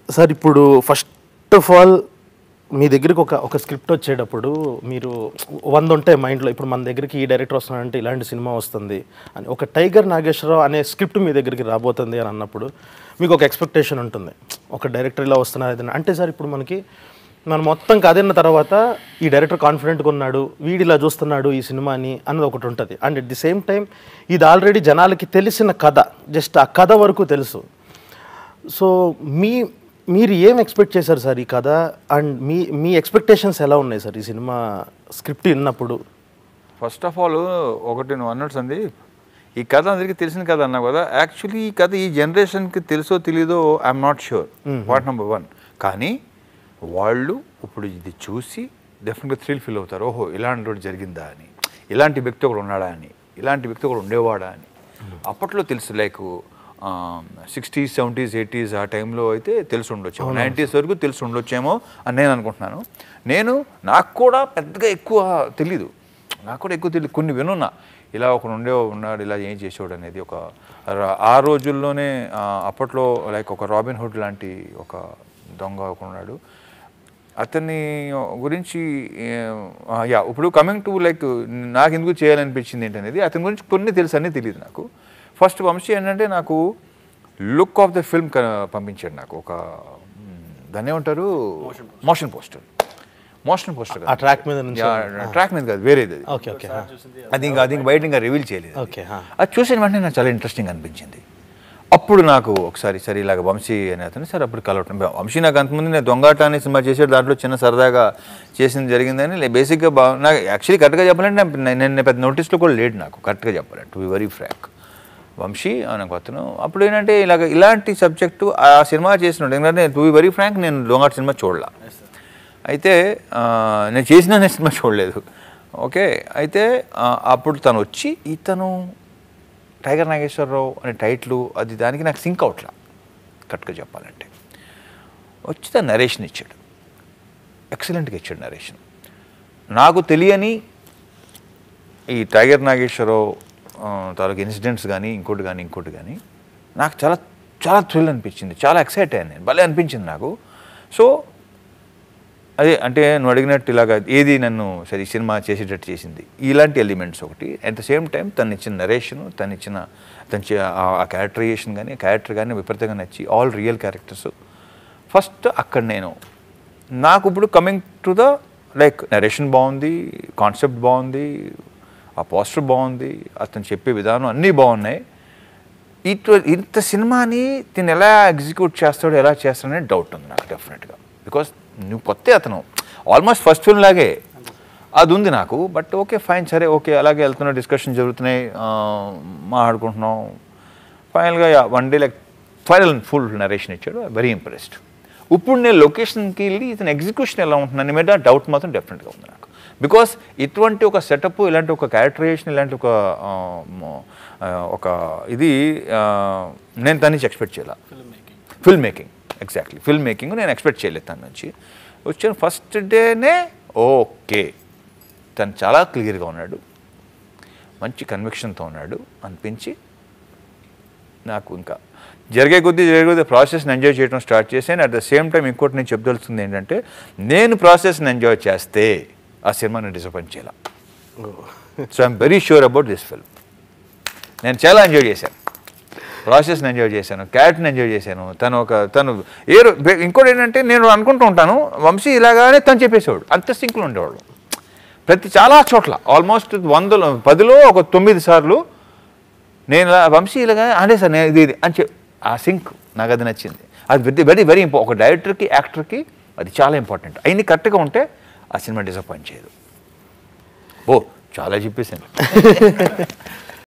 Sir ఇప్పుడు first of all మీ దగ్గరికి ఒక ఒక స్క్రిప్ట్ వచ్చేటప్పుడు మీరు వంద ఉంటాయి మైండ్లో ఇప్పుడు మన దగ్గరికి ఈ డైరెక్టర్ వస్తున్నాడంటే ఇలాంటి సినిమా వస్తుంది అని ఒక టైగర్ నాగేశ్వరరావు అనే స్క్రిప్ట్ మీ దగ్గరికి రాబోతుంది అని అన్నప్పుడు మీకు ఒక ఎక్స్పెక్టేషన్ ఉంటుంది ఒక డైరెక్టర్ ఇలా వస్తున్నారు ఏదైనా అంటే సార్ ఇప్పుడు మనకి మనం మొత్తం కదిన్న తర్వాత ఈ డైరెక్టర్ కాన్ఫిడెంట్గా ఉన్నాడు వీడు ఇలా చూస్తున్నాడు ఈ సినిమాని అన్నది ఒకటి ఉంటుంది and at the same time ఇది ఆల్రెడీ జనాలకి తెలిసిన కథ జస్ట్ ఆ కథ వరకు తెలుసు సో మీ మీరు ఏం ఎక్స్పెక్ట్ చేశారు సార్ ఈ కథ అండ్ మీ మీ ఎక్స్పెక్టేషన్స్ ఎలా ఉన్నాయి సార్ ఈ సినిమా స్క్రిప్ట్ విన్నప్పుడు ఫస్ట్ ఆఫ్ ఆల్ ఒకటి నువ్వు అన్నట్టు సందీప్ ఈ కథ అందరికీ తెలిసిన కథ అన్నావు కదా యాక్చువల్లీ ఈ కథ ఈ జనరేషన్కి తెలుసో తెలీదో I'm not sure point number one కానీ వాళ్ళు ఇప్పుడు ఇది చూసి డెఫినెట్గా థ్రిల్ ఫీల్ అవుతారు ఓహో ఇలాంటి ఒకటి జరిగిందా అని ఇలాంటి వ్యక్తి ఒకడు ఉన్నాడా అని ఇలాంటి వ్యక్తి ఒకడు ఉండేవాడా అని అప్పట్లో తెలుసు లైక్ సిక్స్టీస్ సెవెంటీస్ ఎయిటీస్ ఆ టైంలో అయితే తెలిసి ఉండొచ్చు నైంటీస్ వరకు తెలిసి ఉండొచ్చేమో అని నేను అనుకుంటున్నాను నేను నాకు కూడా పెద్దగా ఎక్కువ తెలీదు నాకు కూడా ఎక్కువ తెలియదు కొన్ని వినున్నా ఇలా ఒకడు ఉండే ఉన్నాడు ఇలా ఏం చేసేవాడు అనేది ఒక ర- ఆ రోజుల్లోనే ఆ, అప్పట్లో లైక్ ఒక రాబిన్ హుడ్ లాంటి ఒక దొంగ ఒకడు ఉన్నాడు అతన్ని గురించి ఆ, యా ఇప్పుడు కమింగ్ టు లైక్ నాకు ఎందుకు చేయాలనిపించింది ఏంటనేది అతని గురించి కొన్ని తెలుసు అనేది తెలియదు నాకు ఫస్ట్ వంశీ ఏంటంటే నాకు లుక్ ఆఫ్ ద ఫిల్మ్ పంపించాడు నాకు ఒక మ్, దాన్ని ఏమంటారు మోషన్ పోస్టర్ మోషన్ పోస్టర్ ఆ track మీద నుంచి ట్రాక్ మీద కాదు వేరేది అది ఓకే ఓకే అది ఇంకా అది ఇంకా బయట ఇంకా రివీల్ చేయలేదు అది. ఓకే అది చూసిన వెంటనే నాకు చాలా ఇంట్రెస్టింగ్ అనిపించింది అప్పుడు నాకు ఒకసారి సరే ఇలాగ వంశీ అనే అతను సరే అప్పుడు కలవటం వంశీ నాకు అంతకుముందు నేను దొంగాట అనే సినిమా చేసాడు దాంట్లో చిన్న సరదాగా చేసింది జరిగిందని లే- బేసిక్గా బా నాకు యాక్చువల్లీ కరెక్ట్గా చెప్పాలంటే నేను- నేను పెద్ద నోటీస్లో కూడా లేడు నాకు కరెక్ట్గా చెప్పాలంటే to be very frank Vamshi అనే ఒక అతను అప్పుడు ఏంటంటే ఇలాగ ఇలాంటి సబ్జెక్టు ఆ సినిమా చేసినాడు ఎందుకంటే టు బి వెరీ ఫ్రాంక్ నేను దొంగాట సినిమా చూడలా అయితే ఆ, నేను చేసిన నేను సినిమా చూడలేదు ఓకే అయితే ఆ, అప్పుడు తను వచ్చి ఇతను టైగర్ నాగేశ్వరరావు అనే టైటిల్ అది దానికి నాకు సింక్ అవట్లా కరెక్ట్గా చెప్పాలంటే వచ్చి తను నరేషన్ ఇచ్చాడు ఎక్సలెంట్గా ఇచ్చాడు నరేషన్ నాకు తెలియని ఈ టైగర్ నాగేశ్వరరావు ఆ, తాలూకు ఇన్సిడెంట్స్ కానీ ఇంకోటి కానీ ఇంకోటి కానీ నాకు చాలా చాలా థ్రిల్ అనిపించింది చాలా ఎక్సైట్ అయ్యాను నేను భలే అనిపించింది నాకు సో అదే అంటే నువ్వు అడిగినట్టు ఇలాగా ఏది నన్ను సరే ఈ సినిమా చేసేటట్టు చేసింది ఇలాంటి ఎలిమెంట్స్ ఒకటి అట్ ద సేమ్ టైం తను ఇచ్చిన నరేషన్ తను ఇచ్చిన తను చే- ఆ- ఆ క్యారెక్టరైజేషన్ కానీ క్యారెక్టర్ కానీ విపరీతంగా నచ్చి ఆల్ రియల్ క్యారెక్టర్స్ ఫస్ట్ అక్కడ నేను నాకు ఇప్పుడు coming to the like narration బాగుంది కాన్సెప్ట్ బాగుంది ఆ పోస్టర్ బాగుంది అతను చెప్పే విధానం అన్నీ బాగున్నాయి ఇటు ఇంత సినిమాని తిని ఎలా ఎగ్జిక్యూట్ చేస్తాడో ఎలా చేస్తాడనే డౌట్ ఉంది నాకు డెఫినెట్గా బికాస్ నువ్వు కొత్త అతను ఆల్మోస్ట్ ఫస్ట్ ఫిల్మ్ లాగే అది ఉంది నాకు బట్ ఓకే ఫైన్ సరే ఓకే అలాగే వెళ్తున్నా డిస్కషన్ జరుగుతున్నాయి ఆ, మాట్లాడుకుంటున్నాం ఫైనల్గా one day like final full narration ఇచ్చాడు వెరీ ఇంప్రెస్డ్ ఇప్పుడు నేను లొకేషన్కి వెళ్ళి ఇతను ఎగ్జిక్యూషన్ ఎలా ఉంటుందని మీద డౌట్ మాత్రం డెఫినెట్గా ఉంది నాకు బికాస్ ఇటువంటి ఒక సెటప్ ఇలాంటి ఒక క్యారెక్టరైజేషన్ ఇలాంటి ఒక ఆ, మ- ఆ, ఒక ఇది ఆ, నేను తన నుంచి ఎక్స్పెక్ట్ చేయాల film making exactly film making నేను ఎక్స్పెక్ట్ చేయలేదు తన నుంచి వచ్చిన ఫస్ట్ డేనే ఓకే తను చాలా క్లియర్గా ఉన్నాడు మంచి కన్విక్షన్తో ఉన్నాడు అనిపించి నాకు ఇంకా జరిగే కొద్దీ జరిగే కొద్దీ ప్రాసెస్ని ఎంజాయ్ చేయడం స్టార్ట్ చేశాను అట్ ద సేమ్ టైం ఇంకోటి నేను చెప్పదలుచుకుంది ఏంటంటే నేను ప్రాసెస్ని ఎంజాయ్ చేస్తే ఆ సినిమాని డిసప్పాయింట్ చేయాల so I'm very sure about this film నేను చాలా ఎంజాయ్ చేశాను ప్రాసెస్ని ఎంజాయ్ చేశాను క్యారెక్టర్ని ఎంజాయ్ చేశాను తను ఒక తను ఏ రో- బే- ఇంకోటి ఏంటంటే నేను అనుకుంటూ ఉంటాను వంశీ ఇలాగానే తను చెప్పేసేవాడు అంత సింక్లో ఉండేవాడు ప్రతి చాలా చోట్ల ఆల్మోస్ట్ వందలో పదిలో ఒక తొమ్మిది సార్లు నేను ఇలా వంశీ ఇలాగా అదే సార్ నేను ఇది ఇది అని చెప్ ఆ సింక్ నాకు అది నచ్చింది అది వెరీ వెరీ వెరీ ఇంపా ఒక డైరెక్టర్కి యాక్టర్కి అది చాలా ఇంపార్టెంట్ అయిన కరెక్ట్గా ఉంటే ఆ సినిమా డిసప్పాయింట్ చేయదు ఓ చాలా చెప్పేసాను